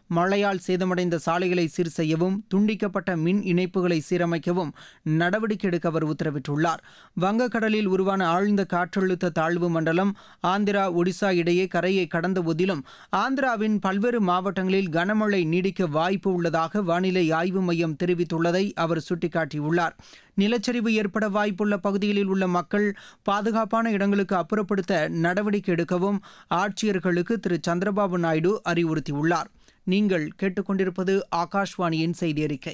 மழையால் சேதமடைந்த சாலைகளை சீர் செய்யவும் துண்டிக்கப்பட்ட மின் இணைப்புகளை சீரமைக்கவும் நடவடிக்கை எடுக்க அவர் உத்தரவிட்டுள்ளார் வங்கக்கடலில் உருவான ஆழ்ந்த காற்றழுத்த தாழ்வு மண்டலம் ஆந்திரா ஒடிசா இடையே கரையை கடந்த போதிலும் ஆந்திராவின் பல்வேறு மாவட்டங்களில் கனமழை நீடிக்க வாய்ப்பு உள்ளதாக வானிலை ஆய்வு மையம் தெரிவித்துள்ளதை அவர் சுட்டிக்காட்டியுள்ளார் நிலச்சரிவு ஏற்பட வாய்ப்புள்ள பகுதிகளில் உள்ள மக்கள் பாதுகாப்பான இடங்களுக்கு அப்புறப்படுத்த நடவடிக்கை எடுக்கவும் ஆட்சியர்களுக்கு திரு சந்திரபாபு நாயுடு அறிவுறுத்தியுள்ளார் நீங்கள் கேட்டுக்கொண்டிருப்பது ஆகாஷ்வாணியின் செய்தி அறிக்கை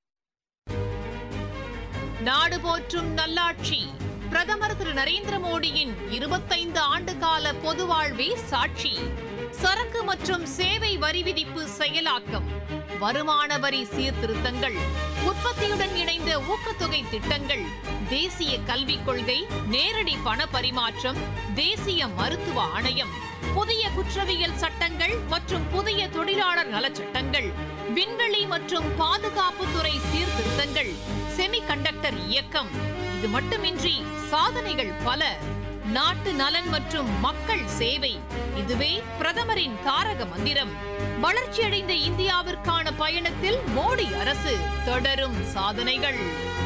நாடு போற்றும் நல்லாட்சி பிரதமர் திரு நரேந்திர மோடியின் இருபத்தைந்து ஆண்டு கால பொது வாழ்வே சாட்சி சரக்கு மற்றும் சேவை வரி விதிப்பு செயலாக்கம் வருமான வரி சீர்திருத்தங்கள் உற்பத்தியுடன் இணைந்த ஊக்கத்தொகை திட்டங்கள் தேசிய கல்விக் கொள்கை நேரடி பண பரிமாற்றம் தேசிய மருத்துவ ஆணையம் புதிய குற்றவியல் சட்டங்கள் மற்றும் புதிய தொழிலாளர் நலச்சட்டங்கள் விண்வெளி மற்றும் பாதுகாப்புத்துறை சீர்திருத்தங்கள் செமிகண்டக்டர் இயக்கம் இது மட்டுமின்றி சாதனைகள் பல நாட்டு நலன் மற்றும் மக்கள் சேவை இதுவே பிரதமரின் தாரக மந்திரம் வளர்ச்சியடைந்த இந்தியாவிற்கான பயணத்தில் மோடி அரசு தொடரும் சாதனைகள்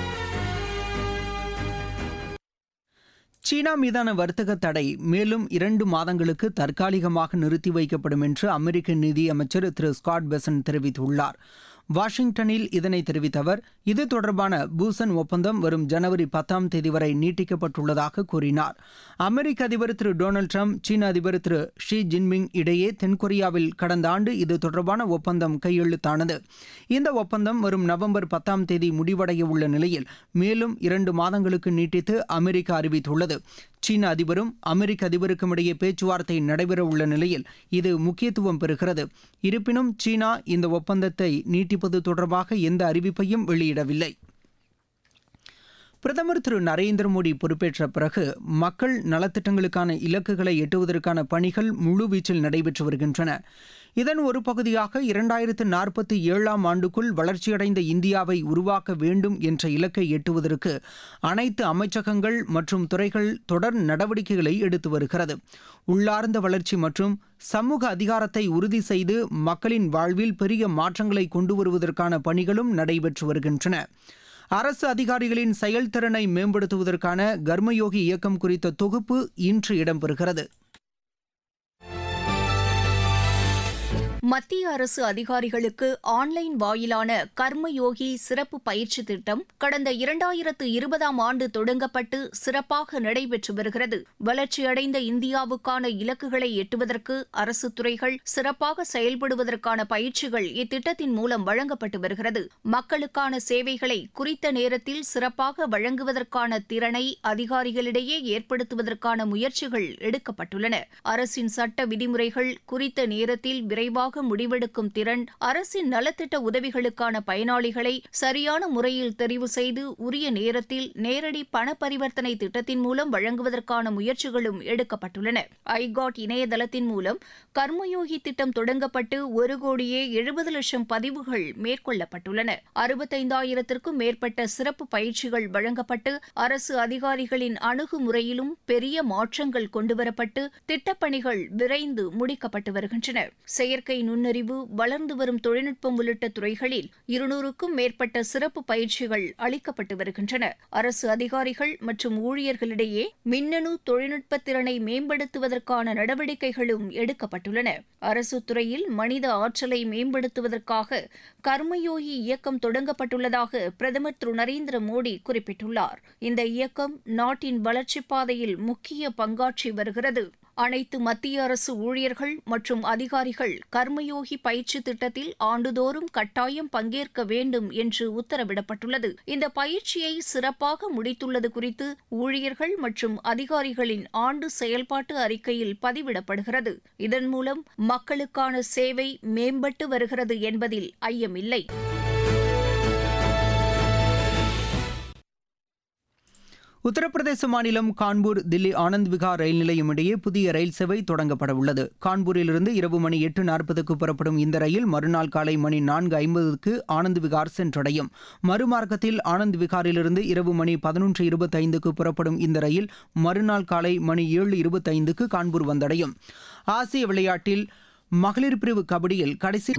சீனா மீதான வர்த்தக தடை மேலும் இரண்டு மாதங்களுக்கு தற்காலிகமாக நிறுத்தி வைக்கப்படும் என்று அமெரிக்க நிதி அமைச்சர் திரு ஸ்காட் பெசன் தெரிவித்துள்ளார் வாஷிங்டனில் இதனை தெரிவித்த அவர் இது தொடர்பான பூசன் ஒப்பந்தம் வரும் ஜனவரி பத்தாம் தேதி வரை நீட்டிக்கப்பட்டுள்ளதாக கூறினார் அமெரிக்க அதிபர் திரு டொனால்டு ட்ரம்ப் சீன அதிபர் திரு ஷி ஜின்பிங் இடையே தென்கொரியாவில் கடந்த ஆண்டு இது தொடர்பான ஒப்பந்தம் கையெழுத்தானது இந்த ஒப்பந்தம் வரும் நவம்பர் பத்தாம் தேதி முடிவடைய உள்ள நிலையில் மேலும் இரண்டு மாதங்களுக்கு நீட்டித்து அமெரிக்கா அறிவித்துள்ளது சீன அதிபரும் அமெரிக்க அதிபருக்கும் இடையே பேச்சுவார்த்தை நடைபெற உள்ள நிலையில் இது முக்கியத்துவம் பெறுகிறது இருப்பினும் சீனா இந்த ஒப்பந்தத்தை நீட்டிப்பது தொடர்பாக எந்த அறிவிப்பையும் வெளியிடவில்லை பிரதமர் திரு நரேந்திர மோடி பொறுப்பேற்ற பிறகு மக்கள் நலத்திட்டங்களுக்கான இலக்குகளை எட்டுவதற்கான பணிகள் முழுவீச்சில் நடைபெற்று வருகின்றன இதன் ஒரு பகுதியாக இரண்டாயிரத்து நாற்பத்தி ஏழாம் ஆண்டுக்குள் வளர்ச்சியடைந்த இந்தியாவை உருவாக்க வேண்டும் என்ற இலக்கை எட்டுவதற்கு அனைத்து அமைச்சகங்கள் மற்றும் துறைகள் தொடர் நடவடிக்கைகளை எடுத்து வருகிறது உள்ளார்ந்த வளர்ச்சி மற்றும் சமூக அதிகாரத்தை உறுதி செய்து மக்களின் வாழ்வில் பெரிய மாற்றங்களை கொண்டு வருவதற்கான பணிகளும் நடைபெற்று வருகின்றன அரசு அதிகாரிகளின் செயல்திறனை மேம்படுத்துவதற்கான கர்மயோகி இயக்கம் குறித்த தொகுப்பு இன்று இடம்பெறுகிறது மத்திய அரசு அதிகாரிகளுக்கு ஆன்லைன் வாயிலான கர்மயோகி சிறப்பு பயிற்சி திட்டம் கடந்த இரண்டாயிரத்து இருபதாம் ஆண்டு தொடங்கப்பட்டு சிறப்பாக நடைபெற்று வருகிறது வளர்ச்சியடைந்த இந்தியாவுக்கான இலக்குகளை எட்டுவதற்கு அரசு துறைகள் சிறப்பாக செயல்படுவதற்கான பயிற்சிகள் இத்திட்டத்தின் மூலம் வழங்கப்பட்டு வருகிறது மக்களுக்கான சேவைகளை குறித்த நேரத்தில் சிறப்பாக வழங்குவதற்கான திறனை அதிகாரிகளிடையே ஏற்படுத்துவதற்கான முயற்சிகள் எடுக்கப்பட்டுள்ளன அரசின் சட்ட விதிமுறைகள் குறித்த நேரத்தில் விரைவாக முடிவெடுக்கும் திறன் அரசின் நலத்திட்ட உதவிகளுக்கான பயனாளிகளை சரியான முறையில் தெரிவு செய்து உரிய நேரத்தில் நேரடி பண பரிவர்த்தனை திட்டத்தின் மூலம் வழங்குவதற்கான முயற்சிகளும் எடுக்கப்பட்டுள்ளன ஐகாட் இணையதளத்தின் மூலம் கர்மயோகி திட்டம் தொடங்கப்பட்டு ஒரு கோடியே எழுபது லட்சம் பதிவுகள் மேற்கொள்ளப்பட்டுள்ளன அறுபத்தைந்தாயிரத்திற்கும் மேற்பட்ட சிறப்பு பயிற்சிகள் வழங்கப்பட்டு அரசு அதிகாரிகளின் அணுகுமுறையிலும் பெரிய மாற்றங்கள் கொண்டுவரப்பட்டு திட்டப்பணிகள் விரைந்து முடிக்கப்பட்டு வருகின்றன செயற்கை நுண்ணறிவு வளர்ந்து வரும் தொழில்நுட்பம் உள்ளிட்ட துறைகளில் இருநூறுக்கும் மேற்பட்ட சிறப்பு பயிற்சிகள் அளிக்கப்பட்டு வருகின்றன அரசு அதிகாரிகள் மற்றும் ஊழியர்களிடையே மின்னணு தொழில்நுட்ப திறனை மேம்படுத்துவதற்கான நடவடிக்கைகளும் எடுக்கப்பட்டுள்ளன அரசு துறையில் மனித ஆற்றலை மேம்படுத்துவதற்காக கர்மயோகி இயக்கம் தொடங்கப்பட்டுள்ளதாக பிரதமர் திரு நரேந்திர மோடி குறிப்பிட்டுள்ளார் இந்த இயக்கம் நாட்டின் வளர்ச்சிப் பாதையில் முக்கிய பங்காற்றி வருகிறது அனைத்து மத்திய அரசு ஊழியர்கள் மற்றும் அதிகாரிகள் கர்மயோகி பயிற்சி திட்டத்தில் ஆண்டுதோறும் கட்டாயம் பங்கேற்க வேண்டும் என்று உத்தரவிடப்பட்டுள்ளது இந்த பயிற்சியை சிறப்பாக முடித்துள்ளது குறித்து ஊழியர்கள் மற்றும் அதிகாரிகளின் ஆண்டு செயல்பாட்டு அறிக்கையில் பதிவிடப்படுகிறது இதன் மூலம் மக்களுக்கான சேவை மேம்பட்டு வருகிறது என்பதில் ஐயமில்லை உத்தரப்பிரதேச மாநிலம் கான்பூர் தில்லி ஆனந்த் விகார் ரயில் நிலையம் இடையே புதிய ரயில் சேவை தொடங்கப்பட உள்ளது கான்பூரிலிருந்து இரவு மணி எட்டு நாற்பதுக்கு புறப்படும் இந்த ரயில் மறுநாள் காலை மணி நான்கு ஐம்பதுக்கு ஆனந்த் விகார் சென்றடையும் மறுமார்க்கத்தில் ஆனந்த் விகாரிலிருந்து இரவு மணி பதினொன்று இருபத்தைந்துக்கு புறப்படும் இந்த ரயில் மறுநாள் காலை மணி ஏழு இருபத்தைந்துக்கு கான்பூர் வந்தடையும் ஆசிய விளையாட்டில் மகளிர் பிரிவு கபடியில் கடைசி